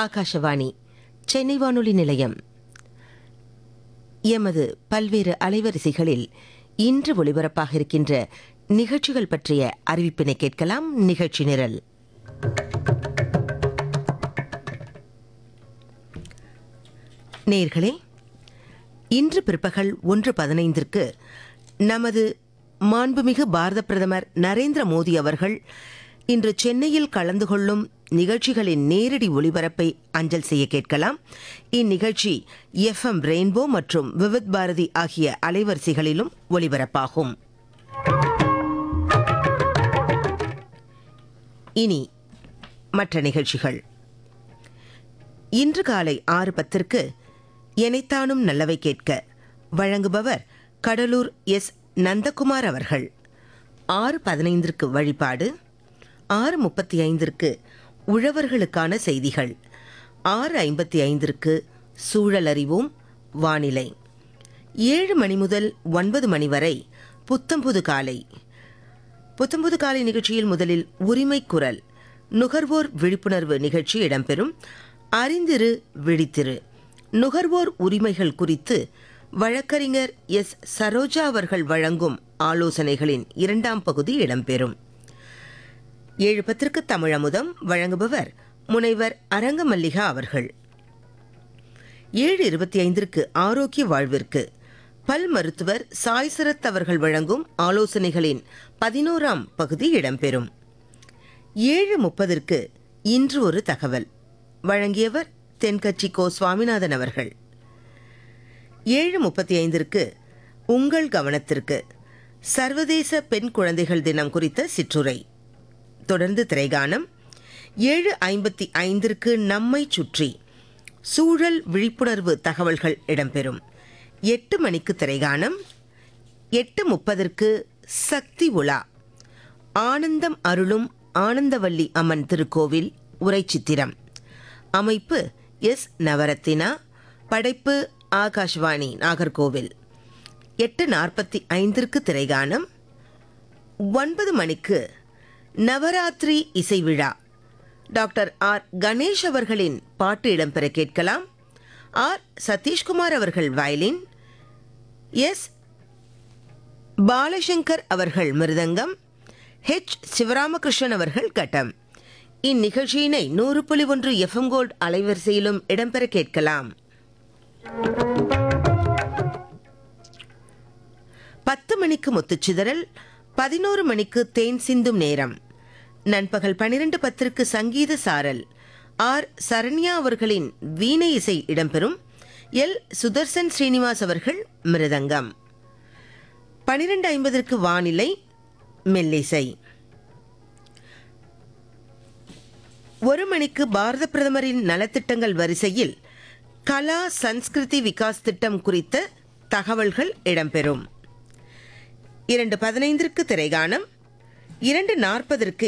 ஆகாஷவாணி சென்னை வானொலி நிலையம் எமது பல்வேறு அலைவரிசைகளில் இன்று ஒளிபரப்பாக இருக்கின்ற நிகழ்ச்சிகள் பற்றிய அறிவிப்பினை கேட்கலாம் நிகழ்ச்சி நிரல் நேர்களே இன்று பிற்பகல் ஒன்று பதினைந்திற்கு நமது மாண்புமிகு பாரத பிரதமர் நரேந்திர மோடி அவர்கள் இன்று சென்னையில் கலந்து கொள்ளும் நிகழ்ச்சிகளின் நேரடி ஒளிபரப்பை அஞ்சல் செய்ய கேட்கலாம் இந்நிகழ்ச்சி எஃப்எம் ரெயின்போ மற்றும் விவித் பாரதி ஆகிய அலைவரிசைகளிலும் ஒளிபரப்பாகும் இனி மற்ற நிகழ்ச்சிகள் இன்று காலை ஆறு பத்திற்கு எனைத்தானும் நல்லவை கேட்க வழங்குபவர் கடலூர் எஸ் நந்தகுமார் அவர்கள் ஆறு பதினைந்திற்கு வழிபாடு ஆறு முப்பத்தி ஐந்திற்கு உழவர்களுக்கான செய்திகள் ஆறு ஐம்பத்தி ஐந்திற்கு சூழல் அறிவோம் வானிலை ஏழு மணி முதல் ஒன்பது மணி வரை புத்தம்புது காலை புத்தம்புது காலை நிகழ்ச்சியில் முதலில் உரிமை குரல் நுகர்வோர் விழிப்புணர்வு நிகழ்ச்சி இடம்பெறும் அறிந்திரு விழித்திரு நுகர்வோர் உரிமைகள் குறித்து வழக்கறிஞர் எஸ் சரோஜா அவர்கள் வழங்கும் ஆலோசனைகளின் இரண்டாம் பகுதி இடம்பெறும் ஏழு பத்திற்கு தமிழமுதம் வழங்குபவர் முனைவர் அரங்கமல்லிகா அவர்கள் ஏழு இருபத்தி ஐந்திற்கு ஆரோக்கிய வாழ்விற்கு பல் மருத்துவர் சாய் சரத் அவர்கள் வழங்கும் ஆலோசனைகளின் பதினோராம் பகுதி இடம்பெறும் ஏழு முப்பதற்கு இன்று ஒரு தகவல் வழங்கியவர் தென்கட்சி கோ சுவாமிநாதன் அவர்கள் ஏழு முப்பத்தி ஐந்திற்கு உங்கள் கவனத்திற்கு சர்வதேச பெண் குழந்தைகள் தினம் குறித்த சிற்றுரை தொடர்ந்து திரைகானம் ஏழு ஐம்பத்தி ஐந்திற்கு நம்மை சுற்றி சூழல் விழிப்புணர்வு தகவல்கள் இடம்பெறும் எட்டு மணிக்கு திரைகானம் எட்டு முப்பதற்கு சக்தி உலா ஆனந்தம் அருளும் ஆனந்தவல்லி அம்மன் திருக்கோவில் உரைச்சித்திரம் அமைப்பு எஸ் நவரத்தினா படைப்பு ஆகாஷ்வாணி நாகர்கோவில் எட்டு நாற்பத்தி ஐந்திற்கு திரைகானம் ஒன்பது மணிக்கு நவராத்திரி இசை விழா டாக்டர் ஆர் கணேஷ் அவர்களின் பாட்டு இடம்பெற கேட்கலாம் ஆர் சதீஷ்குமார் அவர்கள் வயலின் எஸ் பாலசங்கர் அவர்கள் மிருதங்கம் ஹெச் சிவராமகிருஷ்ணன் அவர்கள் கட்டம் இந்நிகழ்ச்சியினை நூறு புள்ளி ஒன்று எஃப்எம் கோல்ட் அலைவரிசையிலும் இடம்பெற கேட்கலாம் பத்து மணிக்கு முத்துச்சிதறல் பதினோரு மணிக்கு தேன் சிந்தும் நேரம் நண்பகல் பனிரெண்டு பத்திற்கு சங்கீத சாரல் ஆர் சரண்யா அவர்களின் வீணை இசை இடம்பெறும் எல் சுதர்சன் ஸ்ரீனிவாஸ் அவர்கள் மிருதங்கம் பனிரெண்டு ஐம்பதற்கு வானிலை மெல்லிசை ஒரு மணிக்கு பாரத பிரதமரின் நலத்திட்டங்கள் வரிசையில் கலா சன்ஸ்கிருதி விகாஸ் திட்டம் குறித்த தகவல்கள் இடம்பெறும் இரண்டு பதினைந்திற்கு திரைகானம் இரண்டு நாற்பதற்கு